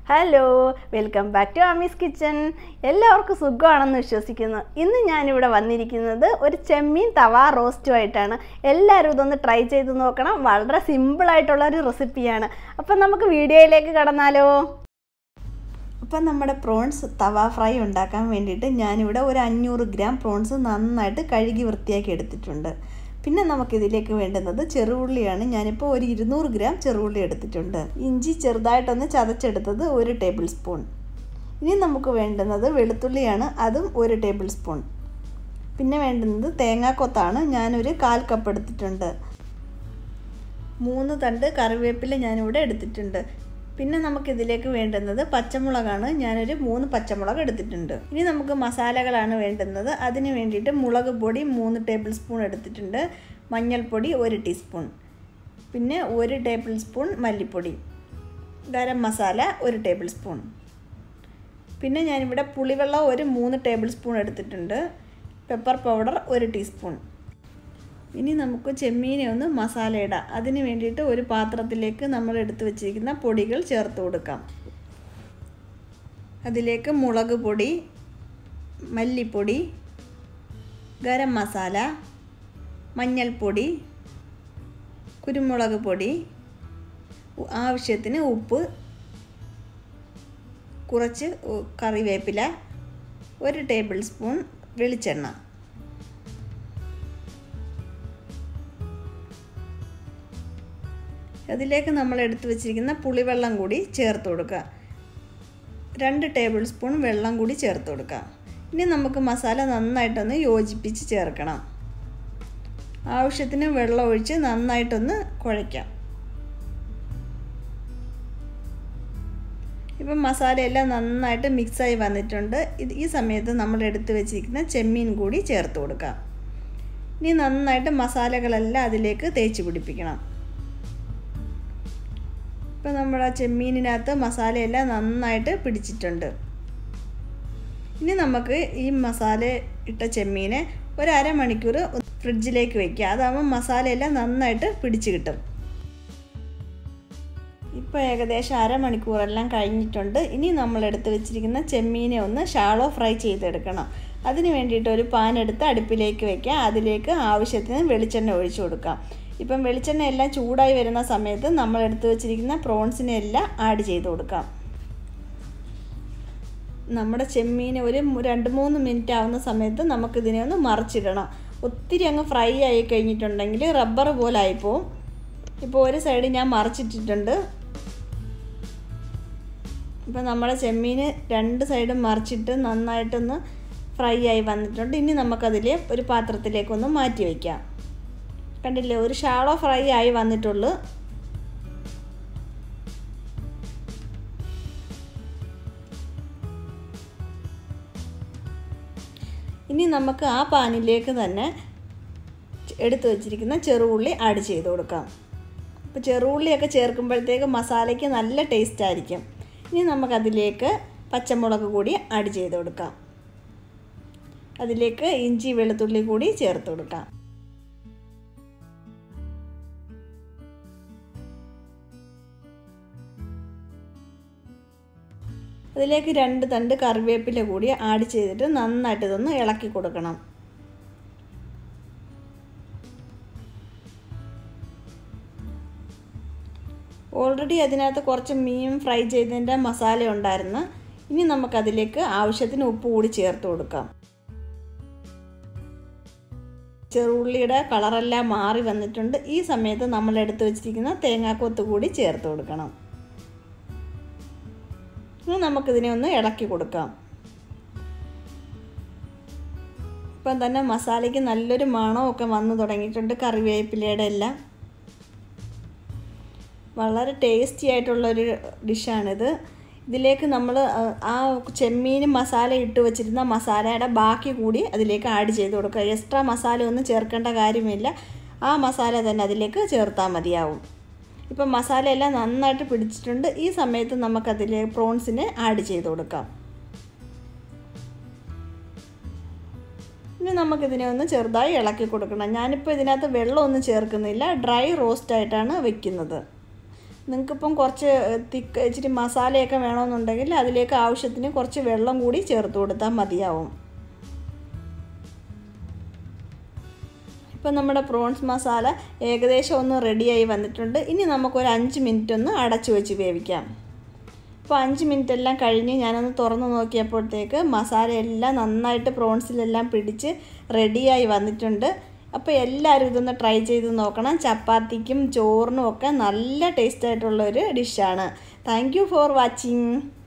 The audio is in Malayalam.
hello welcome back to Ami's kitchen എല്ലാവർക്കും സുഖമാണെന്ന് വിശ്വസിക്കുന്നു ഇന്ന് ഞാനിവിടെ വന്നിരിക്കുന്നത് ഒരു ചെമ്മീൻ തവ റോസ്റ്റുമായിട്ടാണ് എല്ലാവരും ഇതൊന്ന് ട്രൈ ചെയ്ത് നോക്കണം വളരെ സിമ്പിളായിട്ടുള്ള ഒരു റെസിപ്പിയാണ് അപ്പം നമുക്ക് വീഡിയോയിലേക്ക് കടന്നാലോ അപ്പം നമ്മുടെ പ്രോൺസ് തവ ഫ്രൈ ഉണ്ടാക്കാൻ വേണ്ടിയിട്ട് ഞാനിവിടെ ഒരു അഞ്ഞൂറ് ഗ്രാം പ്രോൺസ് നന്നായിട്ട് കഴുകി വൃത്തിയാക്കി എടുത്തിട്ടുണ്ട് പിന്നെ നമുക്കിതിലേക്ക് വേണ്ടുന്നത് ചെറുഉള്ളിയാണ് ഞാനിപ്പോൾ ഒരു ഇരുന്നൂറ് ഗ്രാം ചെറുഉള്ളി എടുത്തിട്ടുണ്ട് ഇഞ്ചി ചെറുതായിട്ടൊന്ന് ചതച്ചെടുത്തത് ഒരു ടേബിൾ സ്പൂൺ ഇനി നമുക്ക് വേണ്ടുന്നത് വെളുത്തുള്ളിയാണ് അതും ഒരു ടേബിൾ സ്പൂൺ പിന്നെ വേണ്ടുന്നത് തേങ്ങാക്കൊത്താണ് ഞാനൊരു കാൽ കപ്പ് എടുത്തിട്ടുണ്ട് മൂന്ന് തണ്ട് കറിവേപ്പില ഞാനിവിടെ എടുത്തിട്ടുണ്ട് പിന്നെ നമുക്കിതിലേക്ക് വേണ്ടുന്നത് പച്ചമുളകാണ് ഞാനൊരു മൂന്ന് പച്ചമുളക് എടുത്തിട്ടുണ്ട് ഇനി നമുക്ക് മസാലകളാണ് വേണ്ടുന്നത് അതിന് വേണ്ടിയിട്ട് മുളക് പൊടി മൂന്ന് ടേബിൾ സ്പൂൺ എടുത്തിട്ടുണ്ട് മഞ്ഞൾപ്പൊടി ഒരു ടീസ്പൂൺ പിന്നെ ഒരു ടേബിൾ സ്പൂൺ മല്ലിപ്പൊടി ഗരം മസാല ഒരു ടേബിൾ സ്പൂൺ പിന്നെ ഞാനിവിടെ പുളിവെള്ളം ഒരു മൂന്ന് ടേബിൾ സ്പൂൺ എടുത്തിട്ടുണ്ട് പെപ്പർ പൗഡർ ഒരു ടീസ്പൂൺ ഇനി നമുക്ക് ചെമ്മീനെ ഒന്ന് മസാല ഇടാം അതിന് വേണ്ടിയിട്ട് ഒരു പാത്രത്തിലേക്ക് നമ്മൾ എടുത്തു വച്ചിരിക്കുന്ന പൊടികൾ ചേർത്ത് കൊടുക്കാം അതിലേക്ക് മുളക് പൊടി മല്ലിപ്പൊടി ഗരം മസാല മഞ്ഞൾപ്പൊടി കുരുമുളക് പൊടി ആവശ്യത്തിന് ഉപ്പ് കുറച്ച് കറിവേപ്പില ഒരു ടേബിൾ സ്പൂൺ വെളിച്ചെണ്ണ അതിലേക്ക് നമ്മൾ എടുത്തു വച്ചിരിക്കുന്ന പുളിവെള്ളം കൂടി ചേർത്ത് കൊടുക്കുക രണ്ട് ടേബിൾ സ്പൂൺ വെള്ളം കൂടി ചേർത്ത് കൊടുക്കുക ഇനി നമുക്ക് മസാല നന്നായിട്ടൊന്ന് യോജിപ്പിച്ച് ചേർക്കണം ആവശ്യത്തിന് വെള്ളം ഒഴിച്ച് നന്നായിട്ടൊന്ന് കുഴയ്ക്കാം ഇപ്പം മസാലയെല്ലാം നന്നായിട്ട് മിക്സായി വന്നിട്ടുണ്ട് ഇത് ഈ സമയത്ത് നമ്മൾ എടുത്തു വെച്ചിരിക്കുന്ന ചെമ്മീൻ കൂടി ചേർത്ത് കൊടുക്കാം ഇനി നന്നായിട്ട് മസാലകളെല്ലാം അതിലേക്ക് തേച്ച് പിടിപ്പിക്കണം ഇപ്പം നമ്മുടെ ചെമ്മീനിനകത്ത് മസാലയെല്ലാം നന്നായിട്ട് പിടിച്ചിട്ടുണ്ട് ഇനി നമുക്ക് ഈ മസാല ഇട്ട ചെമ്മീനെ ഒരു അരമണിക്കൂർ ഫ്രിഡ്ജിലേക്ക് വെക്കുക അതാകുമ്പോൾ മസാലയെല്ലാം നന്നായിട്ട് പിടിച്ച് കിട്ടും ഇപ്പോൾ ഏകദേശം അരമണിക്കൂറെല്ലാം കഴിഞ്ഞിട്ടുണ്ട് ഇനി നമ്മൾ എടുത്ത് വെച്ചിരിക്കുന്ന ചെമ്മീനെ ഒന്ന് ഷാളോ ഫ്രൈ ചെയ്തെടുക്കണം അതിന് വേണ്ടിയിട്ട് ഒരു പാൻ എടുത്ത് അടുപ്പിലേക്ക് വെക്കുക അതിലേക്ക് ആവശ്യത്തിന് വെളിച്ചെണ്ണ ഒഴിച്ചു കൊടുക്കാം ഇപ്പം വെളിച്ചെണ്ണ എല്ലാം ചൂടായി വരുന്ന സമയത്ത് നമ്മൾ എടുത്തു വെച്ചിരിക്കുന്ന പ്രോൺസിനെ എല്ലാം ആഡ് ചെയ്ത് കൊടുക്കാം നമ്മുടെ ചെമ്മീൻ ഒരു രണ്ട് മൂന്ന് മിനിറ്റ് ആവുന്ന സമയത്ത് നമുക്കിതിനെ ഒന്ന് മറിച്ചിടണം ഒത്തിരി അങ്ങ് ഫ്രൈ ആയി കഴിഞ്ഞിട്ടുണ്ടെങ്കിൽ റബ്ബർ പോലെ ആയിപ്പോവും ഇപ്പോൾ ഒരു സൈഡ് ഞാൻ മറിച്ചിട്ടിട്ടുണ്ട് ഇപ്പം നമ്മുടെ ചെമ്മീൻ രണ്ട് സൈഡും മറിച്ചിട്ട് നന്നായിട്ടൊന്ന് ഫ്രൈ ആയി വന്നിട്ടുണ്ട് ഇനി നമുക്കതിൽ ഒരു പാത്രത്തിലേക്കൊന്ന് മാറ്റി വയ്ക്കാം കണ്ടില്ലേ ഒരു ഷാളോ ഫ്രൈ ആയി വന്നിട്ടുള്ളൂ ഇനി നമുക്ക് ആ പാനിലേക്ക് തന്നെ എടുത്തു വച്ചിരിക്കുന്ന ചെറുഉള്ളി ആഡ് ചെയ്ത് കൊടുക്കാം അപ്പോൾ ചെറുഉള്ളിയൊക്കെ ചേർക്കുമ്പോഴത്തേക്ക് മസാലയ്ക്ക് നല്ല ടേസ്റ്റ് ആയിരിക്കും ഇനി നമുക്കതിലേക്ക് പച്ചമുളക് കൂടി ആഡ് ചെയ്ത് കൊടുക്കാം അതിലേക്ക് ഇഞ്ചി വെളുത്തുള്ളി കൂടി ചേർത്ത് കൊടുക്കാം അതിലേക്ക് രണ്ട് തണ്ട് കറിവേപ്പില കൂടി ആഡ് ചെയ്തിട്ട് നന്നായിട്ട് ഇതൊന്ന് ഇളക്കി കൊടുക്കണം ഓൾറെഡി അതിനകത്ത് കുറച്ച് മീൻ ഫ്രൈ ചെയ്തതിൻ്റെ മസാല ഉണ്ടായിരുന്നു ഇനി നമുക്കതിലേക്ക് ആവശ്യത്തിന് ഉപ്പ് കൂടി ചേർത്ത് കൊടുക്കാം ചെറുള്ളിയുടെ കളറെല്ലാം മാറി വന്നിട്ടുണ്ട് ഈ സമയത്ത് നമ്മൾ എടുത്തു വെച്ചിരിക്കുന്ന തേങ്ങാക്കൊത്ത് കൂടി ചേർത്ത് കൊടുക്കണം ഇനി നമുക്കിതിനെ ഒന്ന് ഇളക്കി കൊടുക്കാം ഇപ്പം തന്നെ മസാലയ്ക്ക് നല്ലൊരു മണമൊക്കെ വന്നു തുടങ്ങിയിട്ടുണ്ട് കറിവേപ്പിലയുടെ എല്ലാം വളരെ ടേസ്റ്റി ആയിട്ടുള്ളൊരു ഡിഷാണിത് ഇതിലേക്ക് നമ്മൾ ആ ചെമ്മീൻ മസാല ഇട്ട് വെച്ചിരുന്ന മസാലയുടെ ബാക്കി കൂടി അതിലേക്ക് ആഡ് ചെയ്ത് കൊടുക്കുക എക്സ്ട്രാ മസാല ഒന്നും ചേർക്കേണ്ട കാര്യമില്ല ആ മസാല തന്നെ അതിലേക്ക് ചേർത്താൽ മതിയാവും ഇപ്പം മസാലയെല്ലാം നന്നായിട്ട് പിടിച്ചിട്ടുണ്ട് ഈ സമയത്ത് നമുക്കതിൽ പ്രോൺസിന് ആഡ് ചെയ്ത് കൊടുക്കാം ഇനി നമുക്കിതിനെ ഒന്ന് ചെറുതായി ഇളക്കി കൊടുക്കണം ഞാനിപ്പോൾ ഇതിനകത്ത് വെള്ളമൊന്നും ചേർക്കുന്നില്ല ഡ്രൈ റോസ്റ്റ് ആയിട്ടാണ് വെക്കുന്നത് നിങ്ങൾക്കിപ്പം കുറച്ച് തിക്ക് ഇച്ചിരി മസാലയൊക്കെ വേണമെന്നുണ്ടെങ്കിൽ അതിലേക്ക് ആവശ്യത്തിന് കുറച്ച് വെള്ളം കൂടി ചേർത്ത് കൊടുത്താൽ മതിയാവും ഇപ്പം നമ്മുടെ പ്രോൺസ് മസാല ഏകദേശം ഒന്ന് റെഡിയായി വന്നിട്ടുണ്ട് ഇനി നമുക്കൊരു അഞ്ച് മിനിറ്റ് ഒന്ന് അടച്ചു വെച്ച് വേവിക്കാം അപ്പോൾ അഞ്ച് മിനിറ്റ് എല്ലാം കഴിഞ്ഞ് ഞാനൊന്ന് തുറന്ന് നോക്കിയപ്പോഴത്തേക്ക് മസാല എല്ലാം നന്നായിട്ട് പ്രോൺസിലെല്ലാം പിടിച്ച് റെഡിയായി വന്നിട്ടുണ്ട് അപ്പോൾ എല്ലാവരും ഇതൊന്ന് ട്രൈ ചെയ്ത് നോക്കണം ചപ്പാത്തിക്കും ചോറിനും ഒക്കെ നല്ല ടേസ്റ്റ് ആയിട്ടുള്ള ഒരു ഡിഷാണ് താങ്ക് യു ഫോർ വാച്ചിങ്